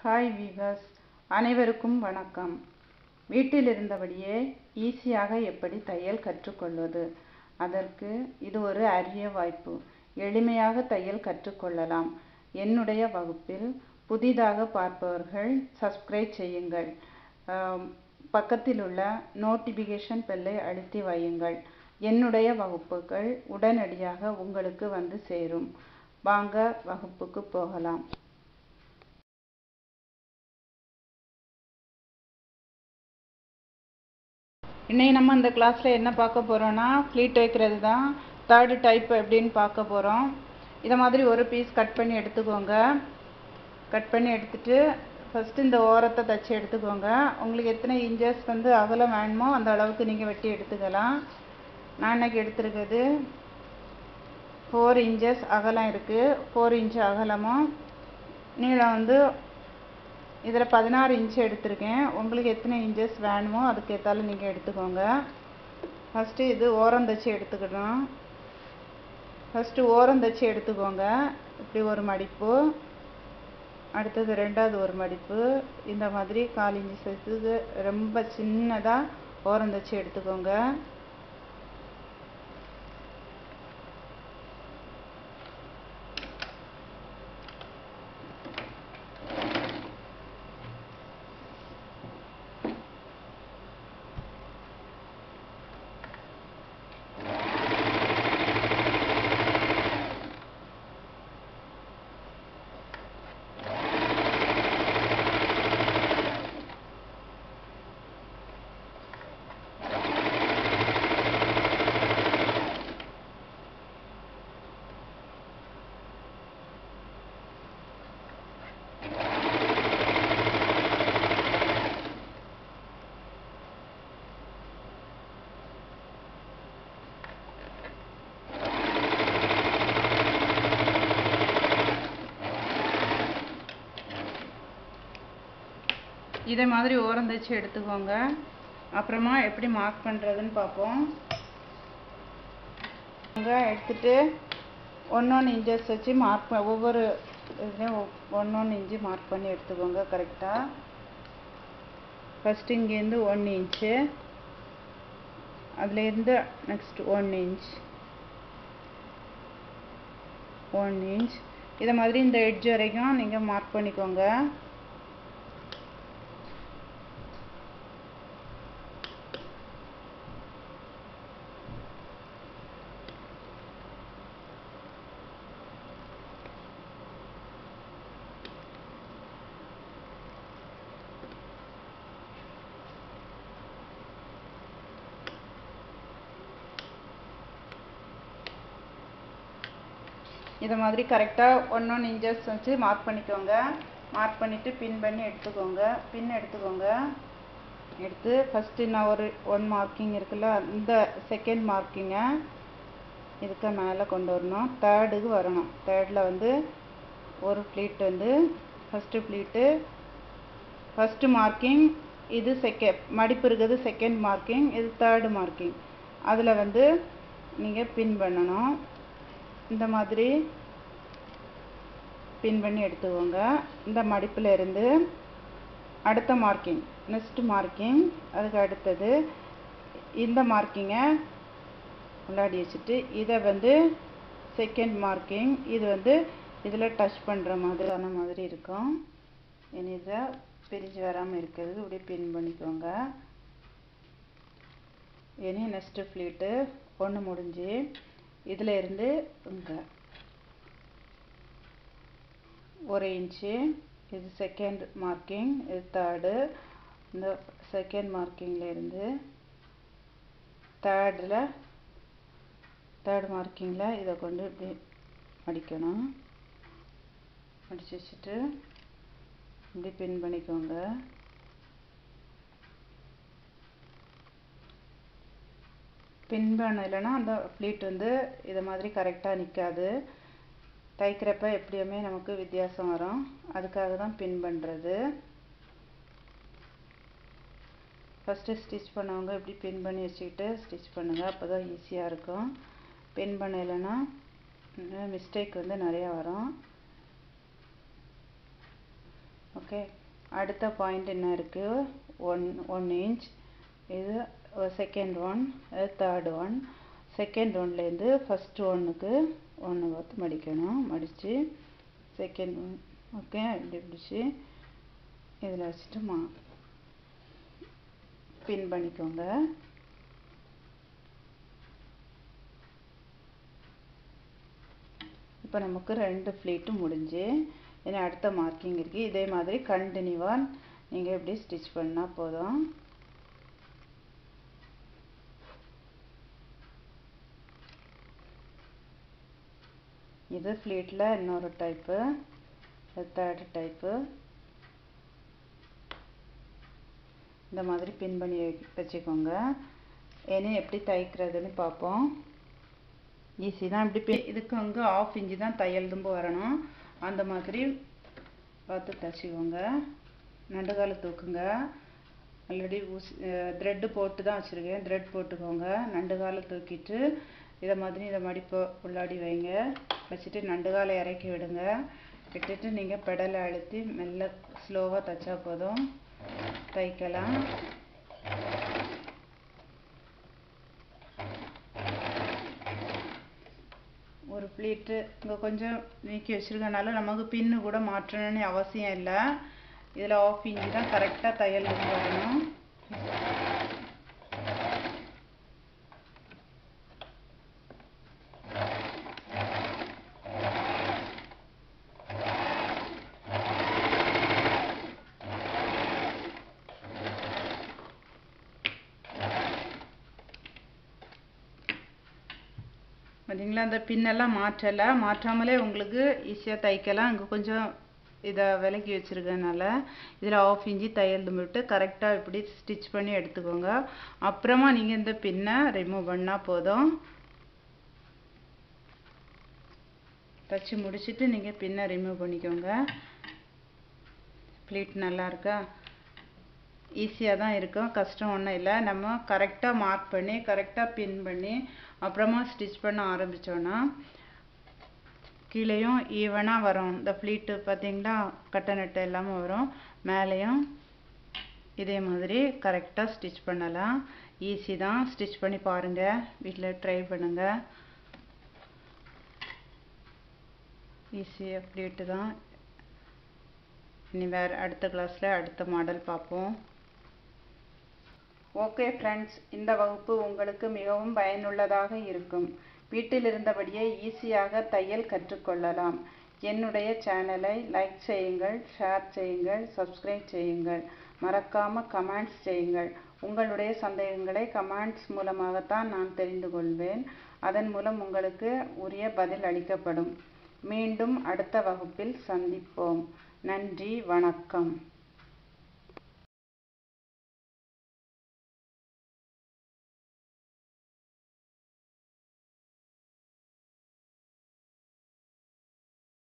hi viewers அனைவருக்கும் வணக்கம் வீட்டில் இருந்தபடியே ஈஸியாக எப்படி தையல் கற்றுக்கொள்வது அதற்கு இது ஒரு அரிய வாய்ப்பு எளிமையாக தையல் கற்றுக்கொள்ளலாம் என்னுடைய வகுப்பில் புதிதாக பார்ப்பவர்கள் சப்ஸ்கிரைப் செய்யுங்கள் ஆம், பக்கத்தில் உள்ள நோட்டிஃபிகேஷன் பெல்லை அழுத்தி வையுங்கள் என்னுடைய வகுப்புகள் உடனடியாக உங்களுக்கு வந்து சேரும் வாங்க வகுப்புக்கு போகலாம் இன்னைக்கு நம்ம இந்த கிளாஸில் என்ன பார்க்க போகிறோன்னா ஃப்ளீட் வைக்கிறது தான் தேர்டு டைப் எப்படின்னு பார்க்க போகிறோம் இதை மாதிரி ஒரு பீஸ் கட் பண்ணி எடுத்துக்கோங்க கட் பண்ணி எடுத்துட்டு ஃபஸ்ட்டு இந்த ஓரத்தை தச்சு எடுத்துக்கோங்க உங்களுக்கு எத்தனை இன்ச்சஸ் வந்து அகலம் வேணுமோ அந்த அளவுக்கு நீங்கள் வெட்டி எடுத்துக்கலாம் நான் இன்னைக்கு எடுத்துருக்கிறது ஃபோர் இன்ச்சஸ் அகலம் இருக்குது ஃபோர் இன்ச் அகலமும் நீளம் வந்து இதில் பதினாறு இன்ச் எடுத்திருக்கேன் உங்களுக்கு எத்தனை இன்ச்சஸ் வேணுமோ அதுக்கு ஏற்றாலும் நீங்கள் எடுத்துக்கோங்க ஃபஸ்ட்டு இது ஓரம் தச்சு எடுத்துக்கணும் ஃபஸ்ட்டு ஓரம் தச்சு எடுத்துக்கோங்க இப்படி ஒரு மடிப்பு அடுத்தது ரெண்டாவது ஒரு மடிப்பு இந்த மாதிரி கால் இன்ச்சு சைஸுக்கு ரொம்ப சின்னதாக ஓரம் தச்சு எடுத்துக்கோங்க இதே மாதிரி ஓரம் தைச்சு எடுத்துக்கோங்க அப்புறமா எப்படி மார்க் பண்ணுறதுன்னு பார்ப்போம் இங்க எடுத்துட்டு ஒன்றொன்று இன்ச்சஸ் வச்சு மார்க் ஒவ்வொரு இதுலேயும் ஒன்றொன்று இன்ச்சு மார்க் பண்ணி எடுத்துக்கோங்க கரெக்டாக ஃபஸ்ட்டு இங்கேருந்து ஒன் இன்ச்சு அதுலேருந்து next one inch one inch இதை மாதிரி இந்த எட்ஜ் வரைக்கும் நீங்கள் மார்க் பண்ணிக்கோங்க இதை மாதிரி கரெக்டாக ஒன் ஒன் இன்ச்சஸ் வச்சு மார்க் பண்ணிக்கோங்க மார்க் பண்ணிவிட்டு பின் பண்ணி எடுத்துக்கோங்க பின் எடுத்துக்கோங்க எடுத்து ஃபஸ்ட்டு நான் ஒரு ஒன் மார்க்கிங் இருக்குல்ல இந்த செகண்ட் மார்க்கிங்கை இதுக்கு மேலே கொண்டு வரணும் தேர்டுக்கு வரணும் தேர்டில் வந்து ஒரு ப்ளீட் வந்து ஃபஸ்ட்டு ப்ளீட்டு ஃபஸ்ட்டு மார்க்கிங் இது செகண்ட் மடிப்பு இருக்கிறது செகண்ட் மார்க்கிங் இது தேர்டு மார்க்கிங் அதில் வந்து நீங்கள் பின் பண்ணணும் இந்த மாதிரி பின் பண்ணி எடுத்துக்கோங்க இந்த மடிப்பில் இருந்து அடுத்த மார்க்கிங் நெக்ஸ்ட் மார்க்கிங் அதுக்கு அடுத்தது இந்த மார்க்கிங்கை உள்ளாடி வச்சுட்டு இதை வந்து செகண்ட் மார்க்கிங் இது வந்து இதில் டச் பண்ணுற மாதிரியான மாதிரி இருக்கும் இனி இதை பிரிஞ்சு வராமல் இருக்கிறது இப்படி பின் பண்ணிக்கோங்க இனி நெக்ஸ்ட்டு ஃப்ளீட்டு ஒன்று முடிஞ்சு இதில் இருந்து இங்கே ஒரு இன்ச்சு இது செகண்ட் மார்க்கிங் இது தேர்டு இந்த செகண்ட் மார்க்கிங்கில் இருந்து தேர்டில் தேர்ட் மார்க்கிங்கில் இதை கொண்டு இப்படி மடிக்கணும் மடித்து வச்சுட்டு இப்படி பின் பண்ணிக்கோங்க பின் பண்ணலைன்னா அந்த ப்ளீட் வந்து இதை மாதிரி கரெக்டாக நிற்காது தைக்கிறப்ப எப்படியுமே நமக்கு வித்தியாசம் வரும் அதுக்காக தான் பின் பண்ணுறது ஃபஸ்ட்டு ஸ்டிச் பண்ணவங்க இப்படி பின் பண்ணி வச்சுக்கிட்டு ஸ்டிச் பண்ணுங்கள் அப்போ தான் ஈஸியாக இருக்கும் பின் பண்ணலைன்னா மிஸ்டேக் வந்து நிறையா வரும் ஓகே அடுத்த பாயிண்ட் என்ன இருக்குது ஒன் ஒன் இன்ச் இது செகண்ட் ஒன் இது தேர்ட் ஒன் செகண்ட் ஒன்லேருந்து ஃபஸ்ட் ஒன்றுக்கு ஒன்று பார்த்து மடிக்கணும் மடித்து செகண்ட் ஒன் ஓகே இப்படி பிடிச்சி இதில் வச்சுட்டு மா பின் பண்ணிக்கோங்க இப்போ நமக்கு ரெண்டு ஃப்ளீட்டும் முடிஞ்சு இனி அடுத்த மார்க்கிங் இருக்குது இதே மாதிரி கண்டினியூவாக நீங்கள் எப்படி ஸ்டிச் பண்ணால் போதும் இது ஃப்ளீட்டில் இன்னொரு டைப்பு தேர்ட் டைப்பு இந்த மாதிரி பின் பண்ணி வச்சுக்கோங்க இனி எப்படி தைக்கிறதுன்னு பார்ப்போம் ஈஸி தான் இப்படி இதுக்கு அங்கே ஆஃப் இன்ச்சு தான் தையல் தும்பு வரணும் அந்த மாதிரி பார்த்து தைச்சிக்கோங்க நண்டுகால தூக்குங்க ஆல்ரெடி ஊசி த்ரெட்டு போட்டு தான் வச்சுருக்கேன் த்ரெட் போட்டுக்கோங்க நண்டுகால தூக்கிட்டு இதை மாதிரி இதை மடிப்பு உள்ளாடி வைங்க வச்சுட்டு நண்டுகாலை இறக்கி விடுங்க விட்டுட்டு நீங்கள் பெடலை அழுத்தி மெல்ல ஸ்லோவாக தைச்சா போதும் தைக்கலாம் ஒரு ப்ளீட்டு இங்கே கொஞ்சம் நீக்கி வச்சுருக்கனால நமக்கு பின்னு கூட மாற்றணும்னு அவசியம் இல்லை இதில் ஆஃப் இன்ச்சு தான் கரெக்டாக தையல் வரணும் பார்த்தீங்களா அந்த பின்னெல்லாம் மாற்றலை மாற்றாமலே உங்களுக்கு ஈஸியாக தைக்கலாம் இங்கே கொஞ்சம் இதை விலக்கி வச்சுருக்கனால இதில் ஆஃப் இன்ச்சு தையல் விட்டு கரெக்டாக இப்படி ஸ்டிச் பண்ணி எடுத்துக்கோங்க அப்புறமா நீங்கள் இந்த பின்னை ரிமூவ் பண்ணால் போதும் தச்சு முடிச்சுட்டு நீங்கள் பின்னை ரிமூவ் பண்ணிக்கோங்க ப்ளீட் நல்லா இருக்கா ஈஸியாக தான் இருக்கும் கஷ்டம் ஒன்றும் இல்லை நம்ம கரெக்டாக மார்க் பண்ணி கரெக்டாக பின் பண்ணி அப்புறமா ஸ்டிச் பண்ண ஆரம்பித்தோன்னா கீழேயும் ஈவனாக வரும் இந்த ஃப்ளீட்டு பார்த்தீங்களா கட்டை நட்டு எல்லாமே வரும் மேலேயும் இதே மாதிரி கரெக்டாக ஸ்டிச் பண்ணலாம் ஈஸி தான் ஸ்டிச் பண்ணி பாருங்கள் வீட்டில் ட்ரை பண்ணுங்கள் ஈஸியாக ஃப்ளீட்டு தான் இனி வேறு அடுத்த கிளாஸில் அடுத்த மாடல் பார்ப்போம் ஓகே ஃப்ரெண்ட்ஸ் இந்த வகுப்பு உங்களுக்கு மிகவும் பயனுள்ளதாக இருக்கும் வீட்டில் இருந்தபடியே ஈஸியாக தையல் கற்றுக்கொள்ளலாம் என்னுடைய சேனலை லைக் செய்யுங்கள் ஷேர் செய்யுங்கள் சப்ஸ்கிரைப் செய்யுங்கள் மறக்காமல் கமெண்ட்ஸ் செய்யுங்கள் உங்களுடைய சந்தேகங்களை கமெண்ட்ஸ் மூலமாகத்தான் நான் தெரிந்து கொள்வேன் அதன் மூலம் உங்களுக்கு உரிய பதில் அளிக்கப்படும் மீண்டும் அடுத்த வகுப்பில் சந்திப்போம் நன்றி வணக்கம்